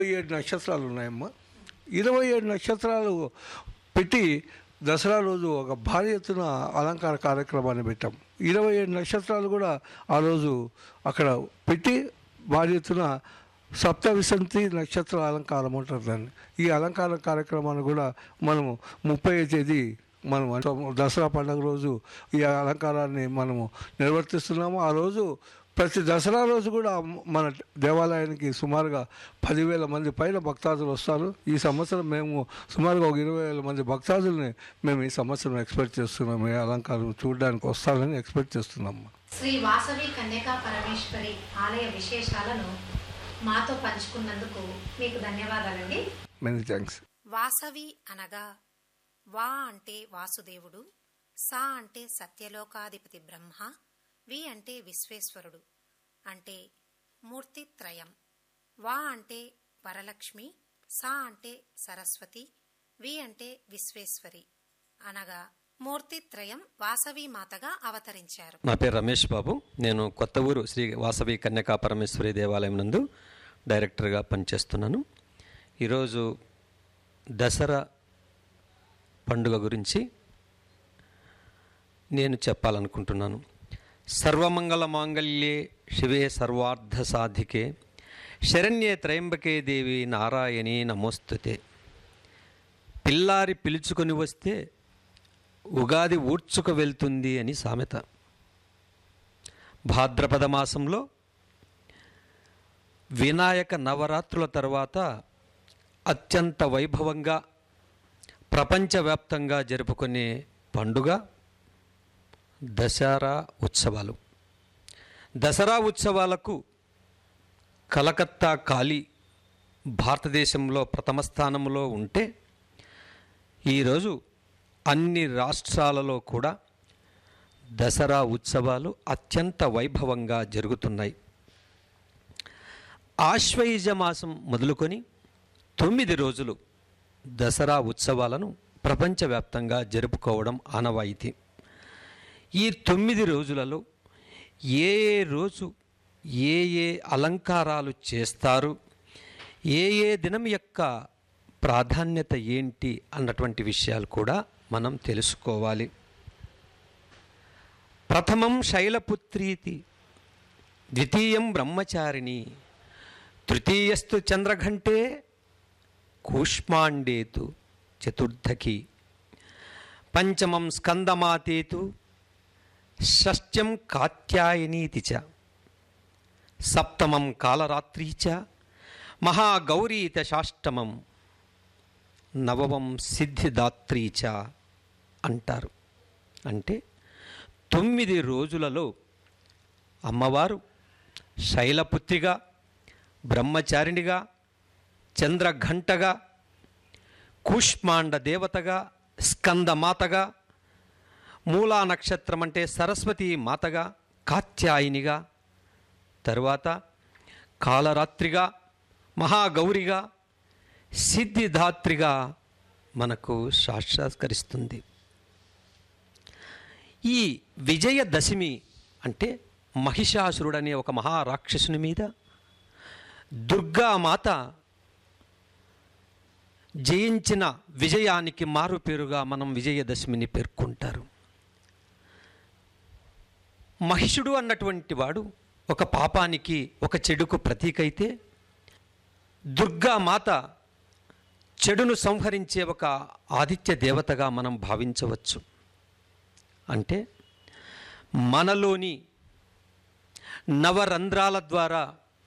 ఏడు నక్షత్రాలు ఉన్నాయమ్మా ఇరవై ఏడు నక్షత్రాలు పెట్టి దసరా రోజు ఒక భారీ ఎత్తున అలంకార కార్యక్రమాన్ని పెట్టాం ఇరవై ఏడు నక్షత్రాలు కూడా ఆ రోజు అక్కడ పెట్టి భారీ ఎత్తున సప్త విసంతి నక్షత్ర అలంకారం అంటారు దాన్ని ఈ అలంకార కార్యక్రమాన్ని కూడా మనము ముప్పై తేదీ మనం అంటే దసరా పండుగ రోజు ఈ అలంకారాన్ని మనము నిర్వర్తిస్తున్నాము ఆ రోజు ప్రతి దసరా రోజు కూడా మన దేవాలయానికి సుమారుగా పదివేల మంది పైన భక్తాదులు వస్తారు ఈ సంవత్సరం మేము సుమారుగా ఒక ఇరవై వేల మంది భక్తాదుల్ని మేము ఈ సంవత్సరం ఎక్స్పెక్ట్ చేస్తున్నాము ఈ అలంకారం చూడడానికి వస్తారని ఎక్స్పెక్ట్ చేస్తున్నాము శ్రీ వాసవి కన్యకా పరమేశ్వరి ఆలయ విశేషాలను మాతో పంచుకున్నందుకు మీకు ధన్యవాదాలండి మెనీ థ్యాంక్స్ వాసవి అనగా వా అంటే వాసుదేవుడు సా అంటే సత్యలోకాధిపతి బ్రహ్మ వి అంటే విశ్వేశ్వరుడు అంటే మూర్తి త్రయం వా అంటే వరలక్ష్మి సా అంటే సరస్వతి వి అంటే విశ్వేశ్వరి అనగా మూర్తి త్రయం వాసవి మాతగా అవతరించారు నా పేరు రమేష్ బాబు నేను కొత్త ఊరు శ్రీ వాసవి కన్యకా పరమేశ్వరి దేవాలయం నందు డైరెక్టర్గా పనిచేస్తున్నాను ఈరోజు దసరా పండుగ గురించి నేను చెప్పాలనుకుంటున్నాను సర్వమంగళ మాంగళ్యే శివే సర్వార్థ సాధికే శరణ్యే త్రయంబకే దేవి నారాయణి నమోస్తుతే పిల్లారి పిలుచుకొని వస్తే ఉగాది ఊడ్చుకు వెళ్తుంది అని సామెత భాద్రపద మాసంలో వినాయక నవరాత్రుల తర్వాత అత్యంత వైభవంగా ప్రపంచవ్యాప్తంగా జరుపుకునే పండుగ దసరా ఉత్సవాలు దసరా ఉత్సవాలకు కలకత్తా కాళీ భారతదేశంలో ప్రథమ స్థానంలో ఉంటే ఈరోజు అన్ని రాష్ట్రాలలో కూడా దసరా ఉత్సవాలు అత్యంత వైభవంగా జరుగుతున్నాయి ఆశ్వయుజ మాసం మొదలుకొని తొమ్మిది రోజులు దసరా ఉత్సవాలను ప్రపంచవ్యాప్తంగా జరుపుకోవడం ఆనవాయితీ ఈ తొమ్మిది రోజులలో ఏ ఏ రోజు ఏ ఏ అలంకారాలు చేస్తారు ఏ ఏ దినం యొక్క ప్రాధాన్యత ఏంటి అన్నటువంటి విషయాలు కూడా మనం తెలుసుకోవాలి ప్రథమం శైలపుత్రీతి ద్వితీయం బ్రహ్మచారిణి తృతీయస్తు చంద్రఘంటే కూష్మాండేతు చతుర్థకి పంచమం స్కందమాతేతు షష్ట్యం కాత్యాయనీతి చ సప్తమం కాలరాత్రీ చ మహాగౌరీత షాష్టమం నవమం సిద్ధిదాత్రీ చ అంటారు అంటే తొమ్మిది రోజులలో అమ్మవారు శైలపుత్రిగా బ్రహ్మచారిణిగా చంద్రఘంటగా కూష్మాండ దేవతగా స్కందమాతగా మూలా నక్షత్రం అంటే సరస్వతి మాతగా కాత్యాయినిగా తరువాత కాలరాత్రిగా మహాగౌరిగా సిద్ధిదాత్రిగా మనకు సాక్షాత్కరిస్తుంది ఈ విజయదశమి అంటే మహిషాసురుడనే ఒక మహారాక్షసుని మీద దుర్గామాత జయించిన విజయానికి మారు పేరుగా మనం విజయదశమిని పేర్కొంటారు మహిషుడు అన్నటువంటి వాడు ఒక పాపానికి ఒక చెడుకు ప్రతీక అయితే దుర్గామాత చెడును సంహరించే ఒక ఆదిత్య దేవతగా మనం భావించవచ్చు అంటే మనలోని నవరంధ్రాల ద్వారా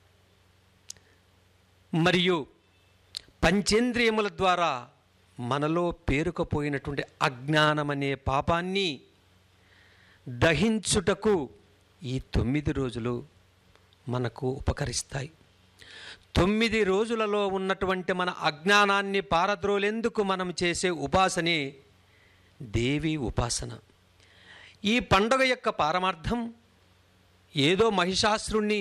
మరియు పంచేంద్రియముల ద్వారా మనలో పేరుకుపోయినటువంటి అజ్ఞానమనే పాపాన్ని దహించుటకు ఈ తొమ్మిది రోజులు మనకు ఉపకరిస్తాయి తొమ్మిది రోజులలో ఉన్నటువంటి మన అజ్ఞానాన్ని పారద్రోలేందుకు మనం చేసే ఉపాసనే దేవి ఉపాసన ఈ పండుగ యొక్క పారమార్థం ఏదో మహిషాసురుణ్ణి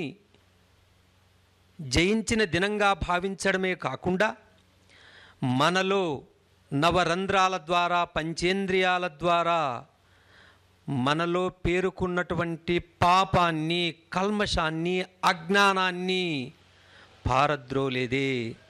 జయించిన దినంగా భావించడమే కాకుండా మనలో నవరంధ్రాల ద్వారా పంచేంద్రియాల ద్వారా మనలో పేరుకున్నటువంటి పాపాన్ని కల్మషాన్ని అజ్ఞానాన్ని పారద్రోలేదే